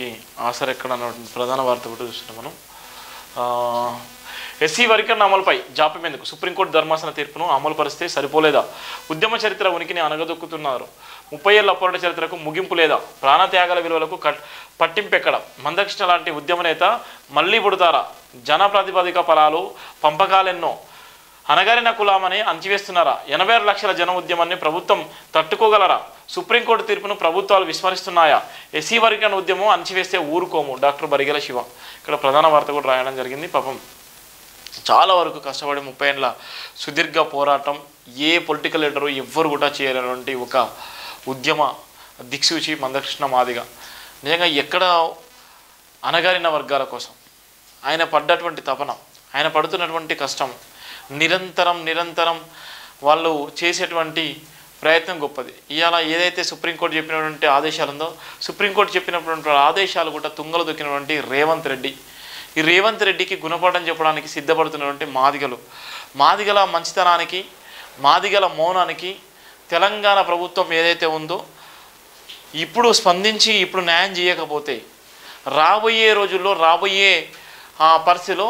సమాజానికి ఆసర ఎక్కడ అన్నటువంటి ప్రధాన వార్త కూడా చూస్తున్నాం మనం ఆ, ఎస్సీ వర్గీకరణ అమలుపై జాప్యం ఎందుకు సుప్రీంకోర్టు ధర్మాసన తీర్పును అమలు పరిస్తే సరిపోలేదా ఉద్యమ చరిత్ర ఉనికిని అనగదొక్కుతున్నారు ముప్పై ఏళ్ల పోరాట చరిత్రకు ముగింపు లేదా ప్రాణత్యాగాల విలువలకు కట్ పట్టింపు ఎక్కడ మందకృష్ణ లాంటి ఉద్యమ నేత మళ్ళీ పుడతారా జన ప్రాతిపదిక ఫలాలు పంపకాలెన్నో అనగారిన కులామని అంచివేస్తున్నారా ఎనభై ఆరు లక్షల జన ఉద్యమాన్ని ప్రభుత్వం తట్టుకోగలరా సుప్రీంకోర్టు తీర్పును ప్రభుత్వాలు విస్మరిస్తున్నాయా ఎస్సీ వర్గీకరణ ఉద్యమం అంచివేస్తే ఊరుకోము డాక్టర్ బరిగెల శివ ఇక్కడ ప్రధాన వార్త కూడా రాయడం జరిగింది పాపం చాలా వరకు కష్టపడి ముప్పై ఏళ్ళ సుదీర్ఘ పోరాటం ఏ పొలిటికల్ లీడరు ఎవ్వరు కూడా చేయలేనటువంటి ఒక ఉద్యమ దిక్సూచి మందకృష్ణ మాదిగ నిజంగా ఎక్కడ అనగారిన వర్గాల కోసం ఆయన పడ్డటువంటి తపన ఆయన పడుతున్నటువంటి కష్టం నిరంతరం నిరంతరం వాళ్ళు చేసేటువంటి ప్రయత్నం గొప్పది ఇవాళ ఏదైతే సుప్రీంకోర్టు చెప్పినటువంటి ఆదేశాలు ఉందో సుప్రీంకోర్టు చెప్పినటువంటి ఆదేశాలు కూడా తుంగలు దొక్కినటువంటి రేవంత్ రెడ్డి ఈ రేవంత్ రెడ్డికి గుణపాఠం చెప్పడానికి సిద్ధపడుతున్నటువంటి మాదిగలు మాదిగల మంచితనానికి మాదిగల మౌనానికి తెలంగాణ ప్రభుత్వం ఏదైతే ఉందో ఇప్పుడు స్పందించి ఇప్పుడు న్యాయం చేయకపోతే రాబోయే రోజుల్లో రాబోయే ఆ పరిస్థితిలో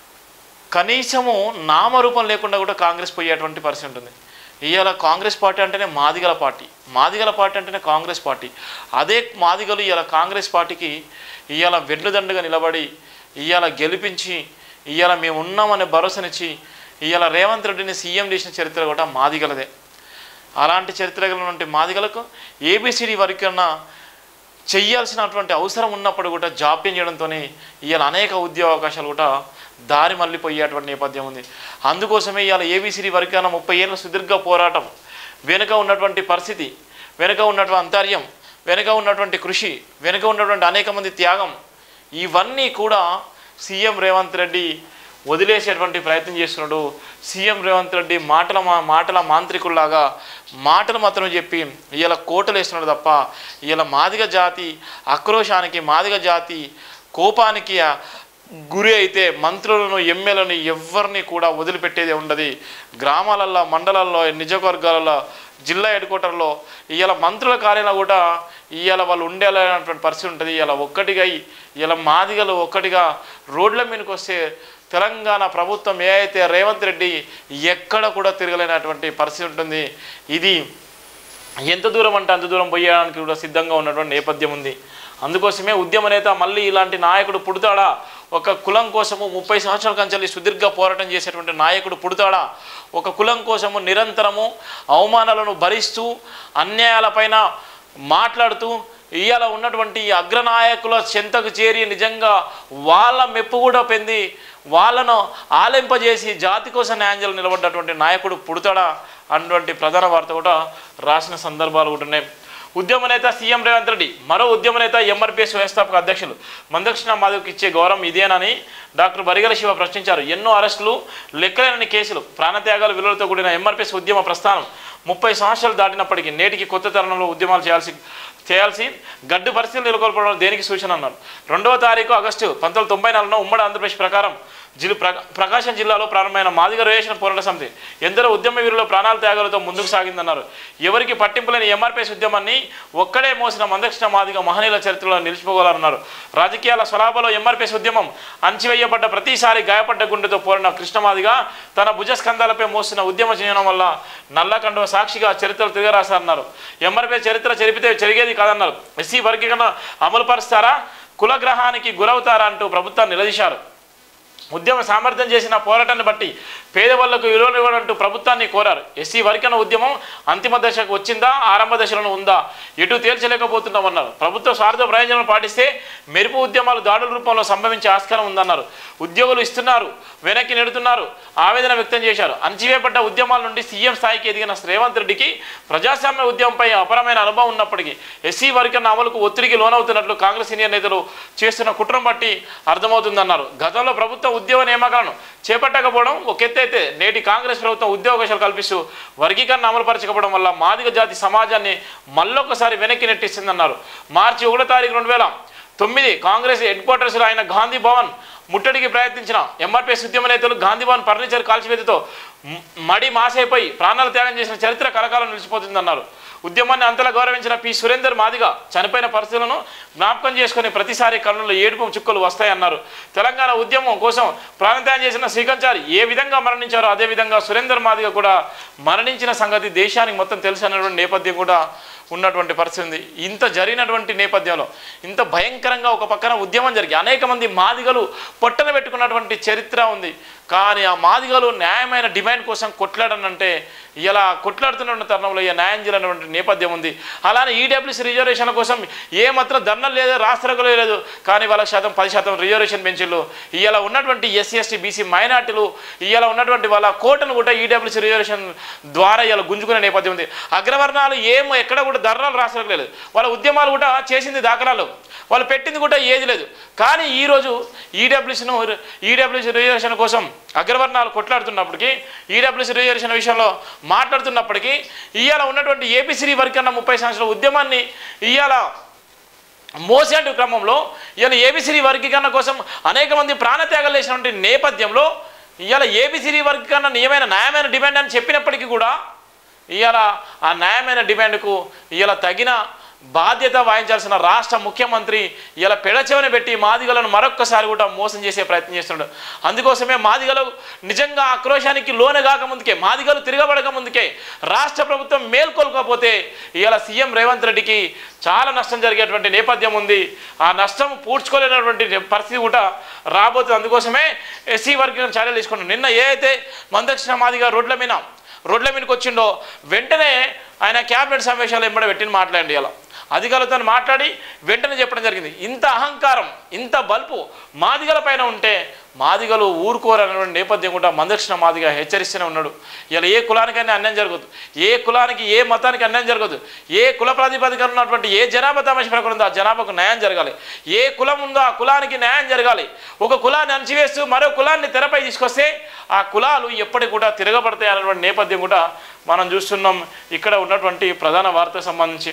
కనీసము నామరూపం లేకుండా కూడా కాంగ్రెస్ పోయేటువంటి పరిస్థితి ఉంటుంది ఇవాళ కాంగ్రెస్ పార్టీ అంటేనే మాదిగల పార్టీ మాదిగల పార్టీ అంటేనే కాంగ్రెస్ పార్టీ అదే మాదిగలు ఇవాళ కాంగ్రెస్ పార్టీకి ఇవాళ వెన్నుదండుగా నిలబడి ఇవాళ గెలిపించి ఇవాళ మేము ఉన్నామనే భరోసానిచ్చి ఇవాళ రేవంత్ రెడ్డిని సీఎం చేసిన చరిత్ర కూడా మాదిగలదే అలాంటి చరిత్ర కలిగినటువంటి మాదిగలకు ఏబిసిడి వరకన్నా చెయ్యాల్సినటువంటి అవసరం ఉన్నప్పుడు కూడా జాప్యం చేయడంతోనే ఇవాళ అనేక ఉద్యోగ అవకాశాలు కూడా దారి మళ్ళీపోయేటువంటి నేపథ్యం ఉంది అందుకోసమే ఇవాళ ఏబిసిడి వరకన్నా ముప్పై ఏళ్ళ సుదీర్ఘ పోరాటం వెనుక ఉన్నటువంటి పరిస్థితి వెనుక ఉన్నటువంటి అంతర్యం వెనుక ఉన్నటువంటి కృషి వెనుక ఉన్నటువంటి అనేక మంది త్యాగం ఇవన్నీ కూడా సీఎం రేవంత్ రెడ్డి వదిలేసేటువంటి ప్రయత్నం చేస్తున్నాడు సీఎం రేవంత్ రెడ్డి మాటల మా మాటల మాంత్రికుల్లాగా మాటలు మాత్రం చెప్పి ఇలా కోటలు వేస్తున్నాడు తప్ప ఇలా మాదిగ జాతి ఆక్రోశానికి మాదిగ జాతి కోపానికి ఆ గురి అయితే మంత్రులను ఎమ్మెల్యేలను ఎవరిని కూడా వదిలిపెట్టేదే ఉండదు గ్రామాలల్లో మండలాల్లో నియోజకవర్గాలలో జిల్లా హెడ్ క్వార్టర్లో ఇవాళ మంత్రుల కార్యాలయంలో కూడా ఇవాళ వాళ్ళు ఉండేలాంటి పరిస్థితి ఉంటుంది ఇలా ఒక్కటిగా ఇలా మాదిగలు ఒక్కటిగా రోడ్ల మీదకి వస్తే తెలంగాణ ప్రభుత్వం ఏ అయితే రేవంత్ రెడ్డి ఎక్కడ కూడా తిరగలేనటువంటి పరిస్థితి ఉంటుంది ఇది ఎంత దూరం అంటే అంత దూరం పోయడానికి కూడా సిద్ధంగా ఉన్నటువంటి నేపథ్యం ఉంది అందుకోసమే ఉద్యమ నేత మళ్ళీ ఇలాంటి నాయకుడు పుడతాడా ఒక కులం కోసము ముప్పై సంవత్సరాల కంచెల్లి సుదీర్ఘ పోరాటం చేసేటువంటి నాయకుడు పుడతాడా ఒక కులం కోసము నిరంతరము అవమానాలను భరిస్తూ అన్యాయాలపైన మాట్లాడుతూ ఇవాళ ఉన్నటువంటి ఈ అగ్రనాయకుల చెంతకు చేరి నిజంగా వాళ్ళ మెప్పు కూడా పొంది వాళ్ళను ఆలింపజేసి జాతి కోసం న్యాయం నిలబడ్డటువంటి నాయకుడు పుడతాడా అన్నటువంటి ప్రధాన వార్త కూడా రాసిన సందర్భాలు కూడా ఉన్నాయి ఉద్యమ నేత సీఎం రేవంత్ రెడ్డి మరో ఉద్యమ నేత ఎంఆర్పిఎస్ వ్యవస్థాపక అధ్యక్షులు మందకృష్ణ మాధవ్కి ఇచ్చే గౌరవం ఇదేనని డాక్టర్ బరిగల శివ ప్రశ్నించారు ఎన్నో అరెస్టులు లెక్కలేని కేసులు ప్రాణత్యాగాల విలువలతో కూడిన ఎంఆర్పిఎస్ ఉద్యమ ప్రస్థానం ముప్పై సంవత్సరాలు దాటినప్పటికీ నేటికి కొత్త తరుణంలో ఉద్యమాలు చేయాల్సి చేయాల్సి గడ్డు పరిస్థితులు నెలకొల్పడం దేనికి సూచన అన్నారు రెండవ తారీఖు ఆగస్టు పంతొమ్మిది తొంభై నాలుగులో ఉమ్మడి ఆంధ్రప్రదేశ్ ప్రకారం జిల్లా ప్రకా- ప్రకాశం జిల్లాలో ప్రారంభమైన మాదిగ రిజర్వేషన్ పోరాట సమితి ఎందరో ఉద్యమ వీరుల ప్రాణాల త్యాగాలతో ముందుకు సాగిందన్నారు ఎవరికి పట్టింపు లేని ఎంఆర్పీఎస్ ఉద్యమాన్ని ఒక్కడే మోసిన మందకృష్ణ మాదిగ మహనీయుల చరిత్రలో నిలిచిపోగలరన్నారు రాజకీయాల స్వలాభలో ఎంఆర్పీఎస్ ఉద్యమం అంచివేయబడ్డ ప్రతిసారి గాయపడ్డ గుండెతో పోరిన కృష్ణమాదిగా తన భుజస్కంధాలపై మోసిన ఉద్యమ చేయడం వల్ల నల్లకండ సాక్షిగా చరిత్రలు తిరగరాశారన్నారు ఎంఆర్పీఎస్ చరిత్ర చెరిపితే జరిగేది కాదన్నారు ఎస్సీ వర్గీకరణ అమలు పరుస్తారా కులగ్రహానికి గురవుతారా అంటూ ప్రభుత్వాన్ని నిలదీశారు ఉద్యమ సామర్థ్యం చేసిన పోరాటాన్ని బట్టి పేదవాళ్లకు విలువనివ్వడంటూ ప్రభుత్వాన్ని కోరారు ఎస్సీ వర్గీకరణ ఉద్యమం అంతిమ దశకు వచ్చిందా ఆరంభ దశలో ఉందా ఎటు తేల్చలేకపోతున్నామన్నారు ప్రభుత్వ స్వార్థ ప్రయోజనం పాటిస్తే మెరుపు ఉద్యమాలు దాడుల రూపంలో సంభవించే ఆస్కారం ఉందన్నారు ఉద్యోగులు ఇస్తున్నారు వెనక్కి నెడుతున్నారు ఆవేదన వ్యక్తం చేశారు అణచివేయబడ్డ ఉద్యమాల నుండి సీఎం స్థాయికి ఎదిగిన రేవంత్ రెడ్డికి ప్రజాస్వామ్య ఉద్యమంపై అపరమైన అనుభవం ఉన్నప్పటికీ ఎస్సీ వర్గీకరణ అమలుకు ఒత్తిడికి లోనవుతున్నట్లు కాంగ్రెస్ సీనియర్ నేతలు చేస్తున్న కుట్రం బట్టి అర్థమవుతుందన్నారు గతంలో ప్రభుత్వ ఉద్యోగ నియామకాలను చేపట్టకపోవడం ఒక ఎత్తు అయితే నేటి కాంగ్రెస్ ప్రభుత్వం ఉద్యోగాలు కల్పిస్తూ వర్గీకరణ అమలుపరచకపోవడం వల్ల మాదిగ జాతి సమాజాన్ని మళ్ళొకసారి వెనక్కి నెట్టిస్తుందన్నారు మార్చి ఒకటో తారీఖు రెండు వేల తొమ్మిది కాంగ్రెస్ హెడ్ క్వార్టర్స్లో ఆయన గాంధీ భవన్ ముట్టడికి ప్రయత్నించిన ఎంఆర్పీఎస్ ఉద్యమ నేతలు గాంధీభవన్ ఫర్నిచర్ కాల్చివేతతో మ్- మడి మాసైపోయి ప్రాణాలు త్యాగం చేసిన చరిత్ర కలకాలం నిలిచిపోతుందన్నారు ఉద్యమాన్ని అంతలా గౌరవించిన పి సురేందర్ మాదిగా చనిపోయిన పరిస్థితులను జ్ఞాపకం చేసుకుని ప్రతిసారి కళ్ళలో ఏడుపు చుక్కలు వస్తాయన్నారు తెలంగాణ ఉద్యమం కోసం ప్రాణత్యాగం చేసిన శ్రీకంచారి ఏ విధంగా మరణించారో అదే విధంగా సురేందర్ మాదిగా కూడా మరణించిన సంగతి దేశానికి మొత్తం తెలుసు అన్నటువంటి నేపథ్యం కూడా ఉన్నటువంటి పరిస్థితి ఉంది ఇంత జరిగినటువంటి నేపథ్యంలో ఇంత భయంకరంగా ఒక పక్కన ఉద్యమం జరిగి అనేక మంది మాదిగలు పొట్టన పెట్టుకున్నటువంటి చరిత్ర ఉంది కానీ ఆ మాదిగలు న్యాయమైన డిమాండ్ కోసం కొట్లాడనంటే ఇలా కొట్లాడుతున్న తరుణంలో ఇక న్యాయం చేయాలన్నటువంటి నేపథ్యం ఉంది అలానే ఈడబ్ల్యూసీ రిజర్వేషన్ల కోసం ఏ మాత్రం ధర్నాలు లేదు రాష్ట్రాలు లేదు కానీ వాళ్ళ శాతం పది శాతం రిజర్వేషన్ పెంచిళ్ళు ఇలా ఉన్నటువంటి ఎస్సీ ఎస్టీ బీసీ మైనార్టీలు ఇలా ఉన్నటువంటి వాళ్ళ కోటను కూడా ఈడబ్ల్యూసీ రిజర్వేషన్ ద్వారా ఇలా గుంజుకునే నేపథ్యం ఉంది అగ్రవర్ణాలు ఏమో ఎక్కడ కూడా ధర్నాలు రాష్ట్రాలకు లేదు వాళ్ళ ఉద్యమాలు కూడా చేసింది దాఖలాలు వాళ్ళు పెట్టింది కూడా ఏది లేదు కానీ ఈరోజు ఈడబ్ల్యూసీను ఈడబ్ల్యూసీ రిజర్వేషన్ కోసం అగ్రవర్ణాలు కొట్లాడుతున్నప్పటికీ ఈడబ్ల్యూసీ రిజర్వేషన్ విషయంలో మాట్లాడుతున్నప్పటికీ ఇవాళ ఉన్నటువంటి ఏపీసీ వర్గన్న ముప్పై సంవత్సరాల ఉద్యమాన్ని ఇవాళ మోసేటి క్రమంలో ఇవాళ ఏబిసిరి వర్గీకరణ కోసం అనేక మంది ప్రాణత్యాగాలు చేసినటువంటి నేపథ్యంలో ఇవాళ ఏబిసిరి వర్గీకరణ నియమైన న్యాయమైన డిమాండ్ అని చెప్పినప్పటికీ కూడా ఇవాళ ఆ న్యాయమైన డిమాండ్కు ఇవాళ తగిన బాధ్యత వహించాల్సిన రాష్ట్ర ముఖ్యమంత్రి ఇలా పెడచెవని పెట్టి మాదిగలను మరొక్కసారి కూడా మోసం చేసే ప్రయత్నం చేస్తున్నాడు అందుకోసమే మాదిగలు నిజంగా ఆక్రోశానికి లోనే కాకముందుకే మాదిగలు తిరగబడక ముందుకే రాష్ట్ర ప్రభుత్వం మేల్కొల్కపోతే ఇలా సీఎం రేవంత్ రెడ్డికి చాలా నష్టం జరిగేటువంటి నేపథ్యం ఉంది ఆ నష్టం పూడ్చుకోలేనటువంటి పరిస్థితి కూడా రాబోతుంది అందుకోసమే ఎస్సీ వర్గం చర్యలు తీసుకున్నాం నిన్న ఏ అయితే మందక్షిణ మాదిగా రోడ్ల మీద రోడ్ల మీదకి వచ్చిండో వెంటనే ఆయన క్యాబినెట్ సమావేశాలు ఎంబడ పెట్టిన మాట్లాడండి ఇలా అధికారులతో మాట్లాడి వెంటనే చెప్పడం జరిగింది ఇంత అహంకారం ఇంత బల్పు మాదిగల పైన ఉంటే మాదిగలు ఊరుకోరనేటువంటి నేపథ్యం కూడా మందక్షిణ మాదిగా హెచ్చరిస్తూనే ఉన్నాడు ఇలా ఏ కులానికైనా అన్యాయం జరగదు ఏ కులానికి ఏ మతానికి అన్యాయం జరగదు ఏ కుల ప్రాతిపదికన ఉన్నటువంటి ఏ జనాభా తమాష ప్రకారం ఉందో ఆ జనాభాకు న్యాయం జరగాలి ఏ కులం ఉందో ఆ కులానికి న్యాయం జరగాలి ఒక కులాన్ని అణచివేస్తూ మరో కులాన్ని తెరపై తీసుకొస్తే ఆ కులాలు ఎప్పటికి కూడా తిరగబడతాయి అనేటువంటి నేపథ్యం కూడా మనం చూస్తున్నాం ఇక్కడ ఉన్నటువంటి ప్రధాన వార్తకు సంబంధించి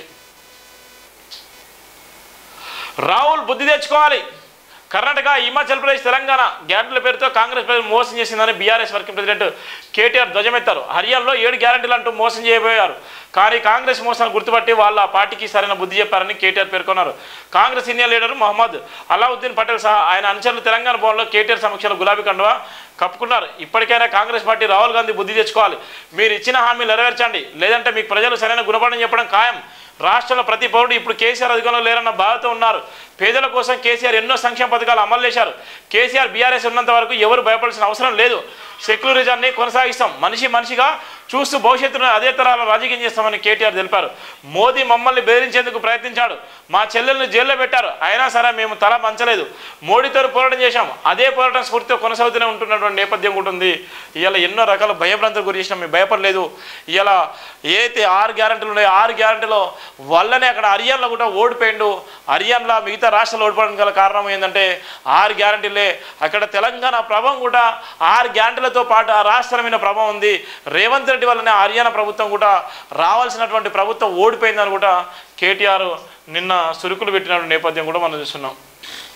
రాహుల్ బుద్ధి తెచ్చుకోవాలి కర్ణాటక హిమాచల్ ప్రదేశ్ తెలంగాణ గ్యారంటీల పేరుతో కాంగ్రెస్ ప్రజలు మోసం చేసిందని బీఆర్ఎస్ వర్కింగ్ ప్రెసిడెంట్ కేటీఆర్ ధ్వజమెత్తారు హర్యానాలో ఏడు గ్యారంటీలు అంటూ మోసం చేయబోయారు కానీ కాంగ్రెస్ మోసాన్ని గుర్తుపట్టి వాళ్ళ పార్టీకి సరైన బుద్ధి చెప్పారని కేటీఆర్ పేర్కొన్నారు కాంగ్రెస్ సీనియర్ లీడర్ మొహమ్మద్ అలావుద్దీన్ పటేల్ సహా ఆయన అనుచరులు తెలంగాణ భవన్లో కేటీఆర్ సమక్షంలో గులాబీ కండువా కప్పుకున్నారు ఇప్పటికైనా కాంగ్రెస్ పార్టీ రాహుల్ గాంధీ బుద్ధి తెచ్చుకోవాలి మీరు ఇచ్చిన హామీలు నెరవేర్చండి లేదంటే మీకు ప్రజలు సరైన గుణపాఠం చెప్పడం ఖాయం రాష్ట్రంలో ప్రతి పౌరుడు ఇప్పుడు కేసీఆర్ అధికారంలో లేరన్న బాధతో ఉన్నారు పేదల కోసం కేసీఆర్ ఎన్నో సంక్షేమ పథకాలు అమలు చేశారు కేసీఆర్ బీఆర్ఎస్ ఉన్నంత వరకు ఎవరు భయపడాల్సిన అవసరం లేదు సెక్యులరిజాన్ని కొనసాగిస్తాం మనిషి మనిషిగా చూస్తూ భవిష్యత్తును అదే తరాల రాజకీయం చేస్తామని కేటీఆర్ తెలిపారు మోదీ మమ్మల్ని బెదిరించేందుకు ప్రయత్నించాడు మా చెల్లెల్ని జైల్లో పెట్టారు అయినా సరే మేము తల పంచలేదు మోడీతో పోరాటం చేశాం అదే పోరాటం స్ఫూర్తితో కొనసాగుతూనే ఉంటున్నటువంటి నేపథ్యం కూడా ఉంది ఇవాళ ఎన్నో రకాల భయభ్రాంతులు గురి చేసినాం మేము భయపడలేదు ఇలా ఏదైతే ఆరు గ్యారంటీలు ఉన్నాయో ఆరు గ్యారంటీలో వల్లనే అక్కడ హర్యానాలో కూడా ఓడిపోయిండు హర్యానాలో మిగతా రాష్ట్రాలు ఓడిపోవడానికి గల కారణం ఏంటంటే ఆరు గ్యారంటీలే అక్కడ తెలంగాణ ప్రభావం కూడా ఆరు గ్యారంటీలతో పాటు ఆ రాష్ట్రం మీద ప్రభావం ఉంది రేవంత్ రెడ్డి వల్లనే హర్యానా ప్రభుత్వం కూడా రావాల్సినటువంటి ప్రభుత్వం ఓడిపోయిందని కూడా కేటీఆర్ నిన్న సురుకులు పెట్టిన నేపథ్యం కూడా మనం చూస్తున్నాం